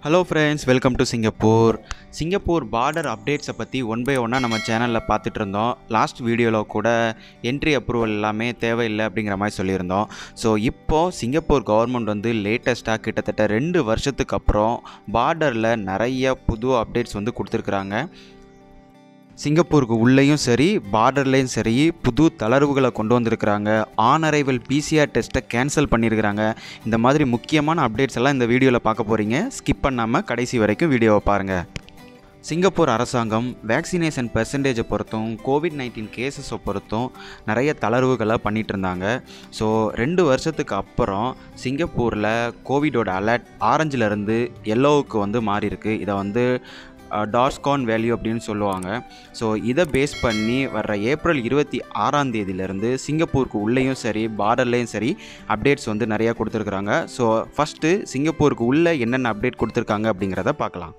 hello friends welcome to Singapore Singapore border அப்டேட்ஸை பற்றி one by ஒன்னாக நம்ம சேனலில் பார்த்துட்டு இருந்தோம் லாஸ்ட் வீடியோவில் கூட என்ட்ரி அப்ரூவல் எல்லாமே தேவையில்லை அப்படிங்கிற மாதிரி சொல்லியிருந்தோம் ஸோ இப்போது சிங்கப்பூர் கவர்மெண்ட் வந்து லேட்டஸ்ட்டாக கிட்டத்தட்ட ரெண்டு வருஷத்துக்கு அப்புறம் பார்டரில் நிறைய புது அப்டேட்ஸ் வந்து கொடுத்துருக்குறாங்க சிங்கப்பூருக்கு உள்ளேயும் சரி பார்டர்லேயும் சரி புது தளர்வுகளை கொண்டு வந்திருக்கிறாங்க ஆன் அரைவல் பிசிஆர் டெஸ்ட்டை கேன்சல் பண்ணியிருக்கிறாங்க இந்த மாதிரி முக்கியமான அப்டேட்ஸ் எல்லாம் இந்த வீடியோவில் பார்க்க போகிறீங்க ஸ்கிப் பண்ணாமல் கடைசி வரைக்கும் வீடியோவை பாருங்கள் சிங்கப்பூர் அரசாங்கம் வேக்சினேஷன் பெர்சன்டேஜை பொறுத்தும் கோவிட் நைன்டீன் கேசஸை பொறுத்தும் நிறைய தளர்வுகளை பண்ணிகிட்டு இருந்தாங்க ஸோ ரெண்டு வருஷத்துக்கு அப்புறம் சிங்கப்பூரில் கோவிடோட அலர்ட் ஆரஞ்சிலேருந்து எல்லோவுக்கு வந்து மாறி இருக்கு இதை வந்து டார்ஸ்கான் வேல்யூ அப்படின்னு சொல்லுவாங்க ஸோ இதை பேஸ் பண்ணி வர்ற ஏப்ரல் இருபத்தி ஆறாம் தேதியிலேருந்து சிங்கப்பூருக்கு உள்ளேயும் சரி பார்டர்லேயும் சரி அப்டேட்ஸ் வந்து நிறையா கொடுத்துருக்குறாங்க ஸோ ஃபஸ்ட்டு சிங்கப்பூருக்கு உள்ளே என்னென்ன அப்டேட் கொடுத்துருக்காங்க அப்படிங்கிறத பார்க்கலாம்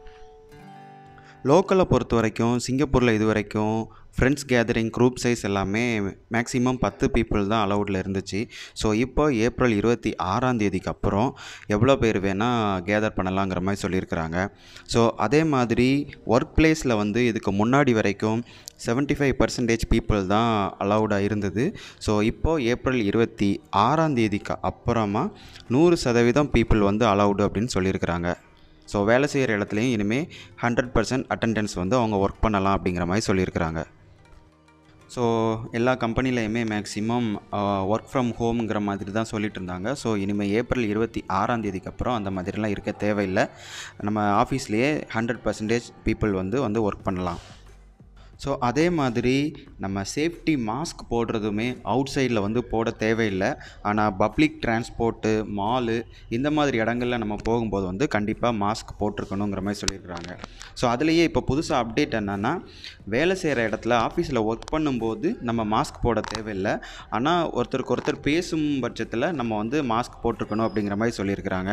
லோக்கலை பொறுத்த வரைக்கும் சிங்கப்பூரில் இது வரைக்கும் ஃப்ரெண்ட்ஸ் கேதரிங் குரூப் சைஸ் எல்லாமே மேக்ஸிமம் பத்து பீப்புள் தான் அலௌடில் இருந்துச்சு ஸோ இப்போ ஏப்ரல் இருபத்தி ஆறாம் தேதிக்கு அப்புறம் எவ்வளோ பேர் வேணால் கேதர் பண்ணலாங்கிற மாதிரி சொல்லியிருக்கிறாங்க ஸோ அதே மாதிரி ஒர்க் பிளேஸில் வந்து இதுக்கு முன்னாடி வரைக்கும் செவன்ட்டி ஃபைவ் பர்சன்டேஜ் பீப்புள் தான் அலௌடாக இருந்தது ஸோ இப்போது ஏப்ரல் இருபத்தி ஆறாம் தேதிக்கு அப்புறமா நூறு சதவீதம் பீப்புள் வந்து அலௌடு அப்படின்னு சொல்லியிருக்கிறாங்க ஸோ வேலை செய்கிற இடத்துலையும் இனிமேல் ஹண்ட்ரட் பர்சன்ட் அட்டெண்டன்ஸ் வந்து அவங்க ஒர்க் பண்ணலாம் அப்படிங்கிற மாதிரி சொல்லியிருக்கிறாங்க ஸோ எல்லா கம்பெனிலையுமே மேக்ஸிமம் ஒர்க் ஃப்ரம் ஹோம்ங்கிற மாதிரி தான் சொல்லிட்டு இருந்தாங்க ஸோ இனிமேல் ஏப்ரல் இருபத்தி ஆறாம் தேதிக்கு அப்புறம் அந்த மாதிரிலாம் இருக்க தேவையில்லை நம்ம ஆஃபீஸ்லேயே ஹண்ட்ரட் பர்சன்டேஜ் பீப்புள் வந்து வந்து ஒர்க் பண்ணலாம் ஸோ அதே மாதிரி நம்ம சேஃப்டி மாஸ்க் போடுறதுமே அவுட் சைடில் வந்து போட தேவையில்லை ஆனால் பப்ளிக் டிரான்ஸ்போர்ட்டு மாலு இந்த மாதிரி இடங்களில் நம்ம போகும்போது வந்து கண்டிப்பாக மாஸ்க் போட்டிருக்கணுங்கிற மாதிரி சொல்லியிருக்கிறாங்க ஸோ அதுலேயே இப்போ புதுசாக அப்டேட் என்னென்னா வேலை செய்கிற இடத்துல ஆஃபீஸில் ஒர்க் பண்ணும்போது நம்ம மாஸ்க் போட தேவையில்லை ஆனால் ஒருத்தருக்கு ஒருத்தர் பேசும் பட்சத்தில் நம்ம வந்து மாஸ்க் போட்டிருக்கணும் அப்படிங்கிற மாதிரி சொல்லியிருக்கிறாங்க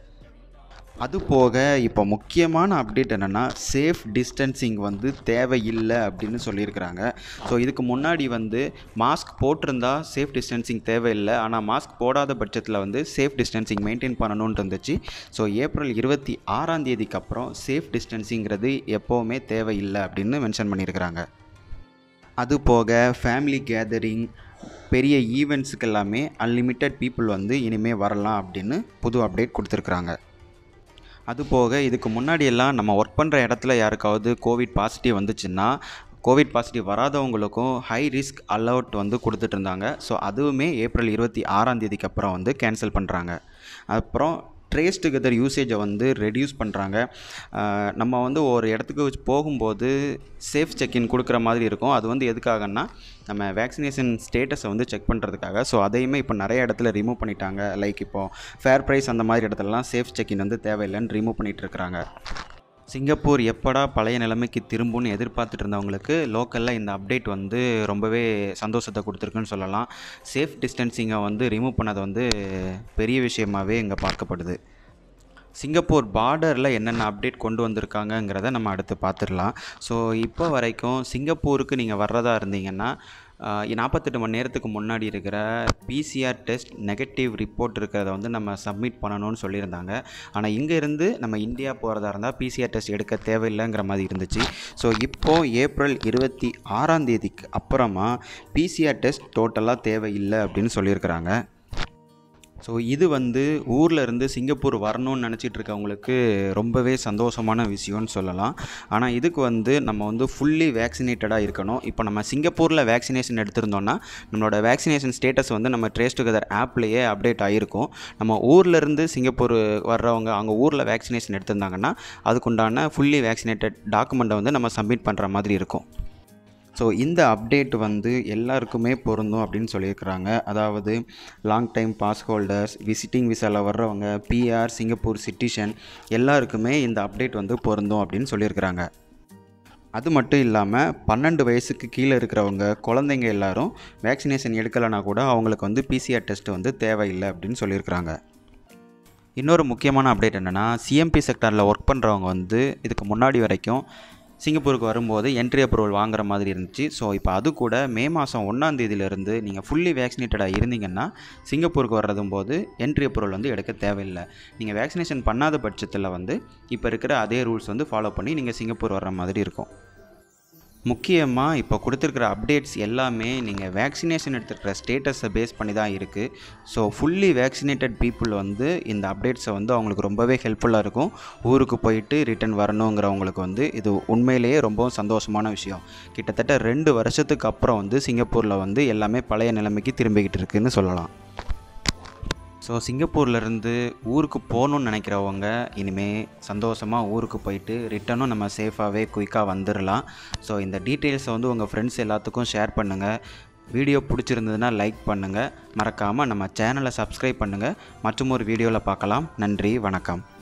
அது போக இப்போ முக்கியமான அப்டேட் என்னென்னா சேஃப் டிஸ்டன்சிங் வந்து தேவையில்லை அப்படின்னு சொல்லியிருக்கிறாங்க ஸோ இதுக்கு முன்னாடி வந்து மாஸ்க் போட்டிருந்தா சேஃப் டிஸ்டன்சிங் தேவையில்லை ஆனால் மாஸ்க் போடாத பட்சத்தில் வந்து சேஃப் டிஸ்டன்சிங் மெயின்டைன் பண்ணணும்னு இருந்துச்சு ஸோ ஏப்ரல் இருபத்தி ஆறாம் தேதிக்கு அப்புறம் சேஃப் டிஸ்டன்சிங்கிறது எப்போவுமே தேவையில்லை அப்படின்னு மென்ஷன் பண்ணியிருக்கிறாங்க அது போக ஃபேமிலி கேதரிங் பெரிய ஈவெண்ட்ஸுக்கு எல்லாமே அன்லிமிட்டெட் பீப்புள் வந்து இனிமேல் வரலாம் அப்படின்னு புது அப்டேட் கொடுத்துருக்குறாங்க அது போக இதுக்கு முன்னாடி எல்லாம் நம்ம ஒர்க் பண்ணுற இடத்துல யாருக்காவது கோவிட் பாசிட்டிவ் வந்துச்சுன்னா கோவிட் பாசிட்டிவ் வராதவங்களுக்கும் ஹை ரிஸ்க் அலர்ட் வந்து கொடுத்துட்டு இருந்தாங்க ஸோ அதுவுமே ஏப்ரல் இருபத்தி ஆறாம் தேதிக்கு அப்புறம் வந்து கேன்சல் பண்ணுறாங்க அப்புறம் ட்ரேஸ் டுகெதர் யூசேஜை வந்து ரெடியூஸ் பண்ணுறாங்க நம்ம வந்து ஒரு இடத்துக்கு போகும்போது சேஃப் செக்இன் கொடுக்குற மாதிரி இருக்கும் அது வந்து எதுக்காகன்னா நம்ம வேக்சினேஷன் ஸ்டேட்டஸை வந்து செக் பண்ணுறதுக்காக ஸோ அதையுமே இப்போ நிறைய இடத்துல ரிமூவ் பண்ணிட்டாங்க லைக் இப்போது ஃபேர் ப்ரைஸ் அந்த மாதிரி இடத்துலலாம் சேஃப் செக்இன் வந்து தேவையில்லைன்னு ரிமூவ் பண்ணிகிட்டு இருக்கிறாங்க சிங்கப்பூர் எப்படா பழைய நிலைமைக்கு திரும்பும்னு எதிர்பார்த்துட்டு இருந்தவங்களுக்கு லோக்கலில் இந்த அப்டேட் வந்து ரொம்பவே சந்தோஷத்தை கொடுத்துருக்குன்னு சொல்லலாம் சேஃப் டிஸ்டன்சிங்கை வந்து ரிமூவ் பண்ணது வந்து பெரிய விஷயமாகவே இங்கே பார்க்கப்படுது சிங்கப்பூர் பார்டரில் என்னென்ன அப்டேட் கொண்டு வந்திருக்காங்கங்கிறத நம்ம அடுத்து பார்த்துடலாம் ஸோ இப்போ வரைக்கும் சிங்கப்பூருக்கு நீங்கள் வர்றதா இருந்தீங்கன்னா நாற்பத்தெட்டு மணி நேரத்துக்கு முன்னாடி இருக்கிற பிசிஆர் டெஸ்ட் நெகட்டிவ் ரிப்போர்ட் இருக்கிறத வந்து நம்ம சப்மிட் பண்ணணும்னு சொல்லியிருந்தாங்க ஆனால் இங்கேருந்து நம்ம இந்தியா போகிறதா இருந்தால் பிசிஆர் டெஸ்ட் எடுக்க தேவையில்லைங்கிற மாதிரி இருந்துச்சு ஸோ இப்போது ஏப்ரல் இருபத்தி ஆறாம் தேதிக்கு அப்புறமா பிசிஆர் டெஸ்ட் டோட்டலாக தேவையில்லை அப்படின்னு சொல்லியிருக்கிறாங்க ஸோ இது வந்து ஊரில் இருந்து சிங்கப்பூர் வரணும்னு நினச்சிட்டு இருக்கவங்களுக்கு ரொம்பவே சந்தோஷமான விஷயம்னு சொல்லலாம் ஆனால் இதுக்கு வந்து நம்ம வந்து ஃபுல்லி வேக்சினேட்டடாக இருக்கணும் இப்போ நம்ம சிங்கப்பூரில் வேக்சினேஷன் எடுத்திருந்தோம்னா நம்மளோட வேக்சினேஷன் ஸ்டேட்டஸ் வந்து நம்ம ட்ரேஸ் டுகெதர் ஆப்லேயே அப்டேட் ஆகிருக்கும் நம்ம ஊரில் இருந்து சிங்கப்பூர் வர்றவங்க அவங்க ஊரில் வேக்சினேஷன் எடுத்திருந்தாங்கன்னா அதுக்குண்டான ஃபுல்லி வேக்சினேட்டட் டாக்குமெண்ட்டை வந்து நம்ம சப்மிட் பண்ணுற மாதிரி இருக்கும் ஸோ இந்த அப்டேட் வந்து எல்லாருக்குமே பொருந்தும் அப்படின்னு சொல்லியிருக்கிறாங்க அதாவது long time pass holders visiting விசாவில் வர்றவங்க பிஆர் சிங்கப்பூர் சிட்டிசன் எல்லாருக்குமே இந்த அப்டேட் வந்து பொருந்தும் அப்படின்னு சொல்லியிருக்கிறாங்க அது மட்டும் இல்லாமல் பன்னெண்டு வயசுக்கு கீழே இருக்கிறவங்க குழந்தைங்க எல்லாரும் வேக்சினேஷன் எடுக்கலைன்னா கூட அவங்களுக்கு வந்து பிசிஆர் டெஸ்ட் வந்து தேவையில்லை அப்படின்னு சொல்லியிருக்கிறாங்க இன்னொரு முக்கியமான அப்டேட் என்னென்னா சிஎம்பி செக்டாரில் ஒர்க் பண்ணுறவங்க வந்து இதுக்கு முன்னாடி வரைக்கும் சிங்கப்பூருக்கு வரும்போது என்ட்ரி அப்ரூவல் வாங்குற மாதிரி இருந்துச்சு ஸோ இப்போ அது கூட மே மாதம் ஒன்றாம் தேதியிலேருந்து நீங்கள் ஃபுல்லி வேக்சினேட்டடாக இருந்தீங்கன்னா சிங்கப்பூருக்கு வர்றதும் போது என்ட்ரி அப்ரூவல் வந்து எடுக்க தேவையில்லை நீங்கள் வேக்சினேஷன் பண்ணாத பட்சத்தில் வந்து இப்போ இருக்கிற அதே ரூல்ஸ் வந்து ஃபாலோ பண்ணி நீங்கள் சிங்கப்பூர் வர்ற மாதிரி இருக்கும் முக்கியமாக இப்போ கொடுத்துருக்குற அப்டேட்ஸ் எல்லாமே நீங்கள் வேக்சினேஷன் எடுத்துருக்கிற ஸ்டேட்டஸை பேஸ் பண்ணி தான் இருக்குது ஸோ ஃபுல்லி வேக்சினேட்டட் பீப்புள் வந்து இந்த அப்டேட்ஸை வந்து அவங்களுக்கு ரொம்பவே ஹெல்ப்ஃபுல்லாக இருக்கும் ஊருக்கு போயிட்டு ரிட்டன் வரணுங்கிறவங்களுக்கு வந்து இது உண்மையிலேயே ரொம்பவும் சந்தோஷமான விஷயம் கிட்டத்தட்ட ரெண்டு வருஷத்துக்கு அப்புறம் வந்து சிங்கப்பூரில் வந்து எல்லாமே பழைய நிலைமைக்கு திரும்பிக்கிட்டு இருக்குன்னு சொல்லலாம் ஸோ சிங்கப்பூர்லேருந்து ஊருக்கு போகணுன்னு நினைக்கிறவங்க இனிமேல் சந்தோஷமாக ஊருக்கு போயிட்டு ரிட்டனும் நம்ம சேஃபாகவே குயிக்காக வந்துடலாம் ஸோ இந்த டீட்டெயில்ஸை வந்து உங்கள் ஃப்ரெண்ட்ஸ் எல்லாத்துக்கும் ஷேர் பண்ணுங்கள் வீடியோ பிடிச்சிருந்ததுன்னா லைக் பண்ணுங்கள் மறக்காமல் நம்ம சேனலை சப்ஸ்கிரைப் பண்ணுங்கள் மற்றும் ஒரு வீடியோவில் பார்க்கலாம் நன்றி வணக்கம்